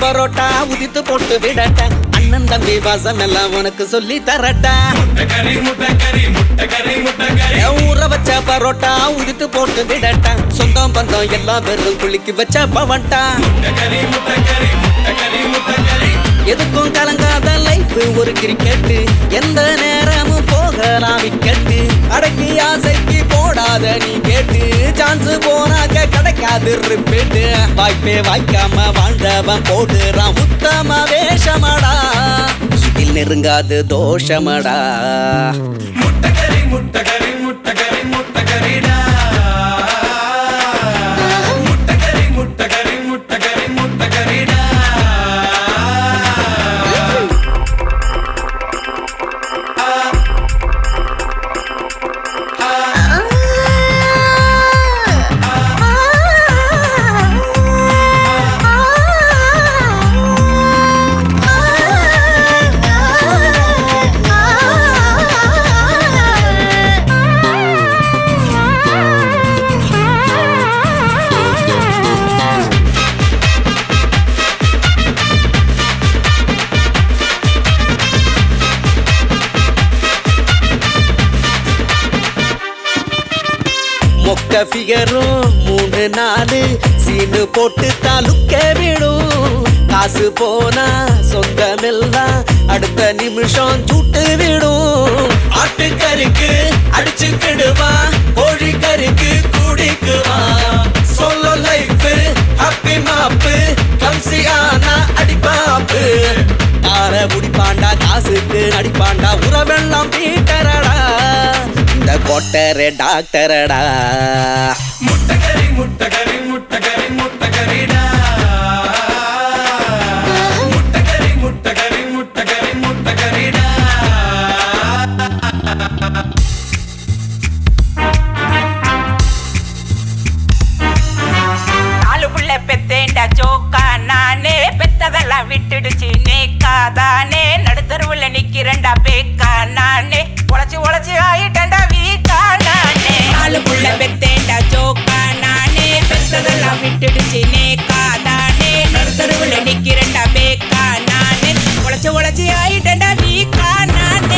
பரோட்டா உதித்து போட்டு விடட்ட அண்ணன் தம்பி வாசம் எல்லாம் உனக்கு சொல்லி தரட்டா முட்டைக்கறி முட்டைக்கறி முட்டைக்கறி முட்டைக்கறி என் ஊற வச்ச பரோட்டா உதித்து போட்டு விடட்ட சொந்தம் பந்தம் எல்லாம் வெறும் குளிக்கு வச்ச பவன்டா முட்டைக்கறி முட்டைக்கறி முட்டைக்கறி முட்டைக்கறி எதுக்கும் கலங்காத லைஃப் ஒரு கிரிக்கெட்டு எந்த நேரமும் போகலாம் விக்கெட்டு அடக்கி ஆசைக்கு போடாத நீ கேட்டு சான்ஸ் போனாக்க கிடைக்காது ரிப்பீட்டு வாய்ப்பே வாய்க்காம வாழ்ந்தவன் போடுறான் உத்தம வேஷமடா இதில் நெருங்காது தோஷமடா முட்டைக்கறி முட்டைக்கறி முட்டைக்கறி முட்டைக்கறிடா முட்டைக்கறி முட்டைக்கறி முட்டைக்கறி முட்டைக்கறிடா மொக்க ஃபிகரும் மூணு நாலு சீனு போட்டு தாலுக்க விடும் காசு போனா சொந்தமெல்லாம் அடுத்த நிமிஷம் சுட்டு விடும் ஆட்டுக்கறிக்கு அடிச்சுக்கிடுவா கோழிக்கறிக்கு குடிக்குவா சொல்ல லைஃப் ஹாப்பி மாப்பு கம்சியானா அடிப்பாப்பு கார குடிப்பாண்டா காசுக்கு நடிப்பாண்டா உறவெல்லாம் பீட்டரடா இந்த கொட்டரே டாக்டரடா முட்டைக்கறி முட்டைக்கறி முட்டைக்கறி முட்டைக்கறிடா முட்டைக்கறி முட்டைக்கறி முட்டைக்கறி முட்டைக்கறிடா நாலு புள்ள பெத்தேண்டா ஜோக்கா நானே பெத்ததெல்லாம் விட்டுடுச்சு நேக்காதானே நடுத்தருவுல நிக்கிறேன்டா பேக்கா நானே உழைச்சு உழைச்சு ஆயிட்டேன்டா வீக்கா நானே நாலு புள்ள பெத்தேண்டா ஜோக்கா நானே பெத்ததெல்லாம் விட்டுடுச்சு நேக்காதானே நடுத்தருவுல நிக்கிறேன்டா பேக்கா நானே உழைச்சு உழைச்சு ஆயிட்டேன்டா வீக்கா நானே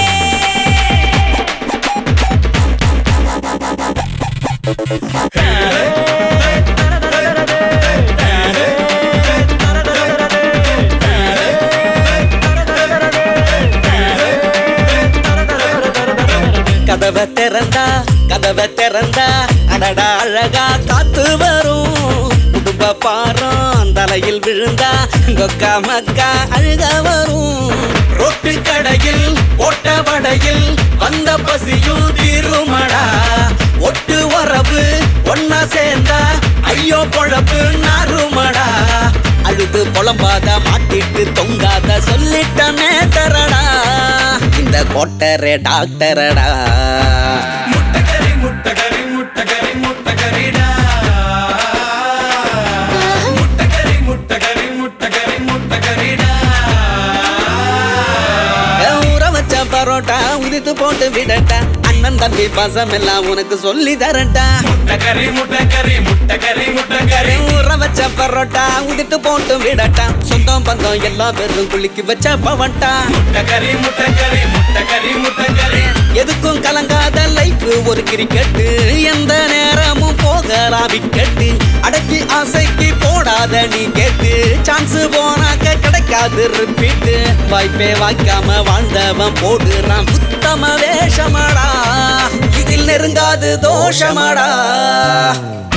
கதவை திறந்தா கதவை திறந்தா அடடா அழகா காத்து வரும் குடும்ப பாரம் தலையில் விழுந்தா கொக்கா மக்கா அழுக வரும் ரொட்டு கடையில் ஓட்ட வடையில் வந்த பசியும் தீருமடா ஒட்டு வரவு ஒன்னா சேர்ந்தா ஐயோ பொழப்பு நாருமடா அழுது புலம்பாத மாட்டிட்டு தொங்காத சொல்லிட்டமே தரடா இந்த கொட்டரே டாக்டரடா முட்டைக்கறி முட்டைக்கறி முட்டைக்கறி முட்டைக்கறிடா முட்டைக்கறி முட்டைக்கறி முட்டைக்கறி முட்டைக்கறிடா என் ஊற வச்ச பரோட்டா உதித்து போட்டு விடட்டா அண்ணன் தம்பி பாசம் எல்லாம் உனக்கு சொல்லி தரட்டா முட்டைக்கறி முட்டைக்கறி முட்டைக்கறி முட்டைக்கறி என் ஊற வச்ச பரோட்டா உதித்து போட்டு விடட்டா சொந்தம் பந்தம் எல்லாம் வெறும் குளிக்கு வச்ச பவன்டா முட்டைக்கறி முட்டைக்கறி முட்டைக்கறி முட்டைக்கறி எதுக்கும் கலங்காத லைஃப் ஒரு கிரிக்கெட்டு எந்த நேரமும் போகலாம் விக்கெட்டு அடக்கி ஆசைக்கு போடாத நீ கேட்டு சான்ஸ் போனாக்க கிடைக்காது ரிப்பீட்டு வாய்ப்பே வாய்க்காம வாழ்ந்தவன் போடுறான் உத்தம வேஷமடா இதில் நெருங்காது தோஷமடா